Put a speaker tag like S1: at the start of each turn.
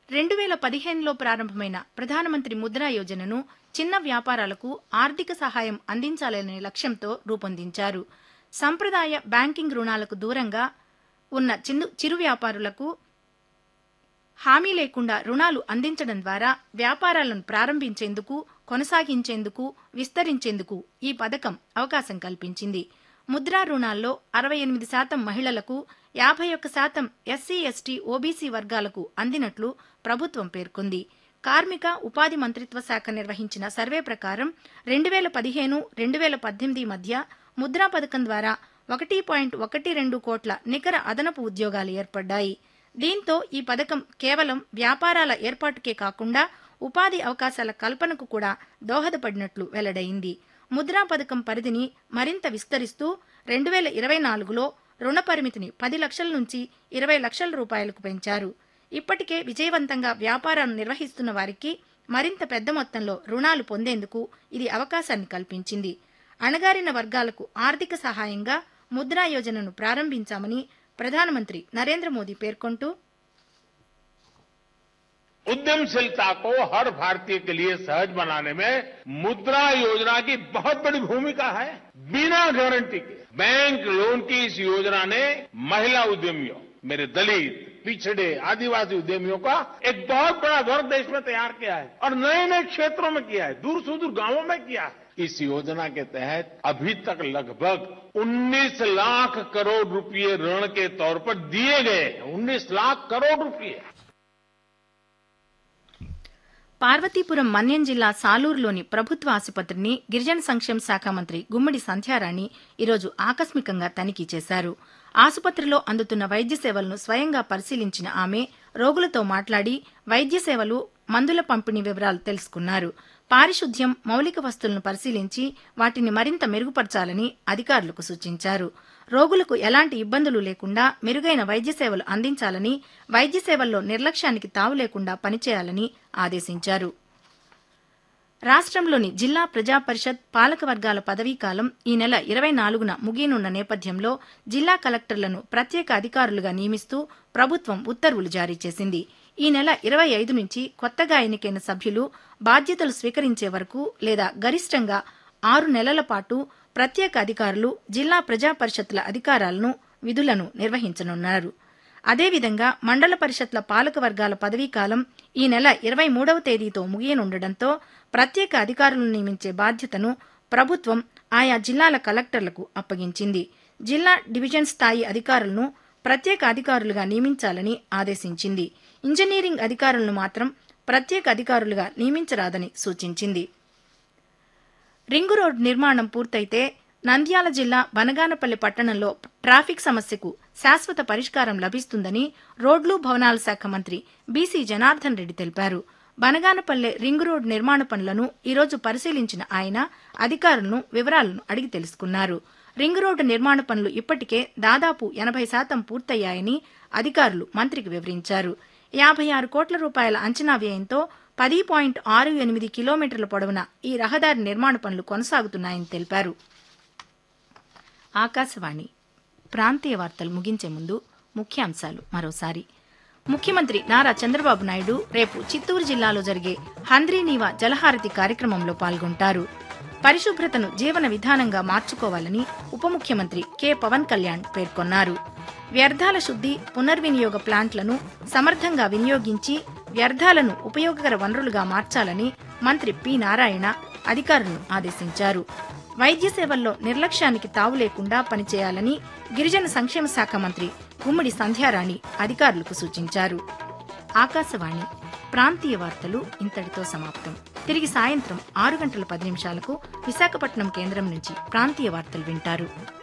S1: రెండు వేల పదిహేనులో ప్రారంభమైన ప్రధానమంత్రి ముద్రా యోజనను చిన్న వ్యాపారాలకు ఆర్థిక సహాయం అందించాలనే లక్ష్యంతో రూపొందించారు సంప్రదాయ బ్యాంకింగ్ రుణాలకు దూరంగా ఉన్న చిన్న చిరు వ్యాపారులకు హామీ లేకుండా రుణాలు అందించడం ద్వారా వ్యాపారాలను ప్రారంభించేందుకు కొనసాగించేందుకు విస్తరించేందుకు ఈ పథకం అవకాశం కల్పించింది ముద్రా రుణాల్లో అరవై ఎనిమిది శాతం మహిళలకు యాభై ఒక్క శాతం ఎస్సీ ఎస్టీ ఓబీసీ వర్గాలకు అందినట్లు ప్రభుత్వం పేర్కొంది కార్మిక ఉపాధి మంత్రిత్వ శాఖ నిర్వహించిన సర్వే ప్రకారం రెండు వేల పదిహేను రెండు వేల పద్దెనిమిది మధ్య ముద్రా పథకం ద్వారా ఒకటి పాయింట్ ఒకటి రెండు కోట్ల నికర అదనపు ఉద్యోగాలు ఏర్పడ్డాయి దీంతో ఈ పథకం కేవలం వ్యాపారాల ఏర్పాటుకే కాకుండా ఉపాధి అవకాశాల కల్పనకు కూడా దోహదపడినట్లు వెల్లడైంది ముద్రా పథకం పరిధిని మరింత విస్తరిస్తూ రెండు వేల ఇరవై నాలుగులో రుణ పరిమితిని పది లక్షల నుంచి ఇరవై లక్షల రూపాయలకు పెంచారు ఇప్పటికే విజయవంతంగా వ్యాపారాన్ని నిర్వహిస్తున్న వారికి మరింత పెద్ద మొత్తంలో రుణాలు పొందేందుకు ఇది అవకాశాన్ని కల్పించింది అణగారిన వర్గాలకు ఆర్థిక సహాయంగా ముద్రా యోజనను ప్రారంభించామని ప్రధానమంత్రి నరేంద్ర మోదీ పేర్కొంటూ
S2: उद्यमशीलता को हर भारतीय के लिए सहज बनाने में मुद्रा योजना की बहुत बड़ी भूमिका है बिना गारंटी के बैंक लोन की इस योजना ने महिला उद्यमियों मेरे दलित पिछड़े आदिवासी उद्यमियों का एक बहुत बड़ा वर्ग देश में तैयार किया है और नए नए क्षेत्रों में किया है दूर सुदूर गांवों में किया है इस योजना के तहत अभी तक लगभग 19 लाख करोड़ रुपए ऋण के तौर पर दिए गए 19 लाख करोड़ रुपए
S1: పార్వతీపురం మన్యం జిల్లా సాలూరులోని ప్రభుత్వ ఆసుపత్రిని గిరిజన సంక్షేమ శాఖ మంత్రి గుమ్మడి సంధ్యారాణి ఈరోజు ఆకస్మికంగా తనిఖీ చేశారు ఆసుపత్రిలో అందుతున్న వైద్య సేవలను స్వయంగా పరిశీలించిన ఆమె రోగులతో మాట్లాడి వైద్య సేవలు మందుల పంపిణీ వివరాలు తెలుసుకున్నారు పారిశుద్ధ్యం మౌలిక వస్తువులను పరిశీలించి వాటిని మరింత మెరుగుపరచాలని అధికారులకు సూచించారు రోగులకు ఎలాంటి ఇబ్బందులు లేకుండా మెరుగైన వైద్య సేవలు అందించాలని వైద్య సేవల్లో నిర్లక్ష్యానికి తావు లేకుండా పనిచేయాలని ఆదేశించారు రాష్ట్రంలోని జిల్లా ప్రజా పరిషత్ పాలక వర్గాల పదవీకాలం ఈ నెల ఇరవై నాలుగున ముగియనున్న నేపథ్యంలో జిల్లా కలెక్టర్లను ప్రత్యేక అధికారులుగా నియమిస్తూ ప్రభుత్వం ఉత్తర్వులు జారీ చేసింది ఈ నెల ఇరవై ఐదు నుంచి కొత్తగా ఎన్నికైన సభ్యులు బాధ్యతలు స్వీకరించే వరకు లేదా గరిష్టంగా ఆరు నెలల పాటు ప్రత్యేక అధికారులు జిల్లా ప్రజా పరిషత్ల అధికారాలను విధులను నిర్వహించనున్నారు అదేవిధంగా మండల పరిషత్ల పాలక వర్గాల పదవీకాలం ఈ నెల ఇరవై మూడవ తేదీతో ముగియనుండటంతో ప్రత్యేక అధికారులను నియమించే బాధ్యతను ప్రభుత్వం ఆయా జిల్లాల కలెక్టర్లకు అప్పగించింది జిల్లా డివిజన్ స్థాయి అధికారులను ప్రత్యేక అధికారులుగా నియమించాలని ఆదేశించింది ఇంజనీరింగ్ అధికారులను మాత్రం ప్రత్యేక అధికారులుగా నియమించరాదని సూచించింది రింగు రోడ్ నిర్మాణం పూర్తయితే నంద్యాల జిల్లా బనగానపల్లి పట్టణంలో ట్రాఫిక్ సమస్యకు శాశ్వత పరిష్కారం లభిస్తుందని రోడ్లు భవనాల శాఖ మంత్రి బీసీ జనార్దన్ రెడ్డి తెలిపారు బనగానపల్లె రింగు రోడ్ నిర్మాణ పనులను ఈరోజు పరిశీలించిన ఆయన అధికారులను వివరాలను అడిగి తెలుసుకున్నారు రింగు రోడ్డు నిర్మాణ పనులు ఇప్పటికే దాదాపు ఎనభై శాతం పూర్తయ్యాయని అధికారులు మంత్రికి వివరించారు యాభై ఆరు కోట్ల రూపాయల అంచనా వ్యయంతో పది పాయింట్ ఆరు ఎనిమిది కిలోమీటర్ల పొడవున ఈ రహదారి నిర్మాణ పనులు కొనసాగుతున్నాయని తెలిపారు ఆకాశవాణి ప్రాంతీయ వార్తలు ముగించే ముందు ముఖ్యాంశాలు మరోసారి ముఖ్యమంత్రి నారా చంద్రబాబు నాయుడు రేపు చిత్తూరు జిల్లాలో జరిగే హంద్రీనీవా జలహారతి కార్యక్రమంలో పాల్గొంటారు పరిశుభ్రతను జీవన విధానంగా మార్చుకోవాలని ఉప ముఖ్యమంత్రి కె పవన్ కళ్యాణ్ పేర్కొన్నారు వ్యర్థాల శుద్ది పునర్వినియోగ ప్లాంట్లను సమర్థంగా వినియోగించి వ్యర్థాలను ఉపయోగకర వనరులుగా మార్చాలని మంత్రి పి నారాయణ అధికారులను ఆదేశించారు వైద్య సేవల్లో నిర్లక్ష్యానికి తావు లేకుండా పనిచేయాలని గిరిజన సంక్షేమ శాఖ మంత్రి గుమ్మడి సంధ్యారాణి అధికారులకు సూచించారు ఆకాశవాణి ప్రాంతీయ వార్తలు ఇంతటితో సమాప్తం తిరిగి సాయంత్రం ఆరు గంటల పది నిమిషాలకు విశాఖపట్నం కేంద్రం నుంచి ప్రాంతీయ వార్తలు వింటారు